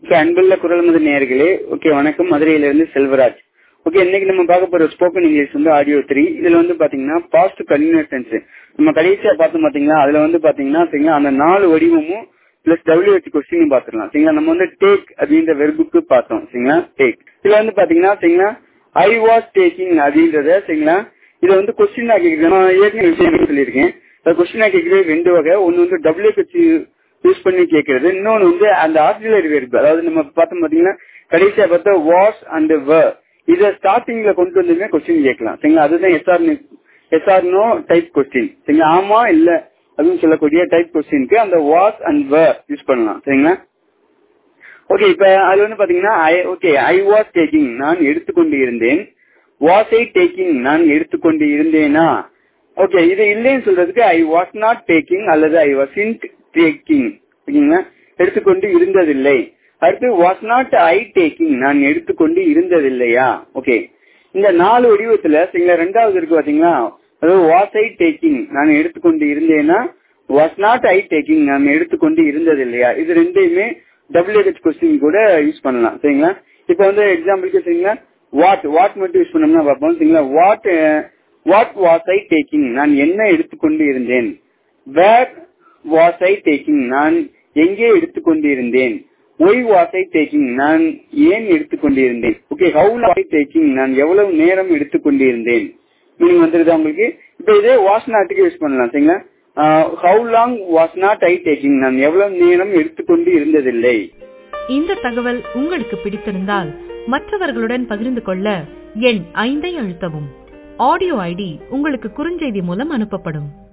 okay அன்புள்ள குரல் முதல் நேயர்களே ஓகே வணக்கம் மதுரையிலிருந்து செல்வராஜ் ஓகே இன்னைக்கு நம்ம பார்க்க போற ஸ்போக்கன் இங்கிலீஷ் வந்து ஆடியோ த்ரீ இதுல வந்து பாத்தீங்கன்னா பாஸ்ட் கண்டினியூஸ் டென்ஸ் நம்ம கடைசியா பார்த்தோம் பாத்தீங்களா அதுல வந்து பாத்தீங்கன்னா சரிங்களா அந்த நாலு வடிவமும் பிளஸ் டபிள்யூ ஹெச் கொஸ்டின் பாத்துக்கலாம் சரிங்களா நம்ம வந்து டேக் அப்படின்ற வெர்புக்கு பார்த்தோம் சரிங்களா டேக் இதுல வந்து பாத்தீங்கன்னா சரிங்களா ஐ வாஸ் டேக்கிங் அப்படின்றத சரிங்களா இதை வந்து கொஸ்டின் கேக்குறது நான் ஏற்கனவே விஷயம் சொல்லியிருக்கேன் கொஸ்டின் கேட்கறது ரெண்டு வகை ஒன்னு வந்து டபிள்யூ ஹெச் யூஸ் பண்ணி கேட்கறது இன்னொன்னு வந்து அந்த ஆக்சிலரி வெர்பு அதாவது நம்ம பார்த்தோம் பாத்தீங்கன்னா கடைசியா பார்த்தா வாஸ் அண்ட் வ இத ஸ்டார்டிங்ல கொண்டு வந்துமே கொஸ்டின் கேட்கலாம் சரிங்களா அதுதான் yes or yes or no type question சரிங்களா ஆமா இல்ல அப்படின்னு சொல்லக்கூடிய டைப் கொஸ்டினுக்கு அந்த வாஸ் அண்ட் வ யூஸ் பண்ணலாம் சரிங்களா ஓகே இப்ப அதுல வந்து பாத்தீங்கன்னா ஓகே ஐ வாஸ் டேக்கிங் நான் எடுத்துக்கொண்டு இருந்தேன் வாஸ் ஐ டேக்கிங் நான் எடுத்துக்கொண்டு இருந்தேனா ஓகே இது இல்லைன்னு சொல்றதுக்கு ஐ வாஸ் நாட் டேக்கிங் அல்லது ஐ வாஸ் இன்ட் டேக்கிங் ஓகேங்களா எடுத்துக்கொண்டு இருந்ததில்லை அடுத்து வாஸ் நாட் ஐ டேக்கிங் நான் எடுத்துக்கொண்டு இருந்ததில்லையா ஓகே இந்த நாலு வடிவத்துல சரிங்களா ரெண்டாவது இருக்கு பாத்தீங்களா அதாவது வாஸ் ஐ டேக்கிங் நான் எடுத்துக்கொண்டு இருந்தேன்னா வாஸ் நாட் ஐ டேக்கிங் நான் எடுத்துக்கொண்டு இருந்ததில்லையா இது ரெண்டையுமே டபிள்யூஹெச் கொஸ்டின் கூட யூஸ் பண்ணலாம் சரிங்களா இப்ப வந்து எக்ஸாம்பிளுக்கு சரிங்களா வாட் வாட் மட்டும் யூஸ் பண்ணோம்னா பார்ப்போம் சரிங்களா what what was I taking நான் என்ன எடுத்துக்கொண்டு இருந்தேன் வேர் வாஸ் ஐ டேக்கிங் நான் எங்கே எடுத்துக்கொண்டு இருந்தேன் ஒய் வாஸ் ஐ டேக்கிங் நான் ஏன் எடுத்துக்கொண்டு இருந்தேன் ஓகே ஹவு ஐ டேக்கிங் நான் எவ்வளவு நேரம் எடுத்துக்கொண்டு இருந்தேன் மீனிங் வந்துருதா உங்களுக்கு இப்ப இதே வாஸ் நாட்டுக்கு யூஸ் பண்ணலாம் சரிங்களா how long was not I taking நான் எவ்வளவு நேரம் எடுத்துக்கொண்டு இருந்ததில்லை இந்த தகவல் உங்களுக்கு பிடித்திருந்தால் மற்றவர்களுடன் பகிர்ந்து கொள்ள எண் ஐந்தை அழுத்தவும் ஆடியோ ஐடி உங்களுக்கு குறுஞ்செய்தி மூலம் அனுப்பப்படும்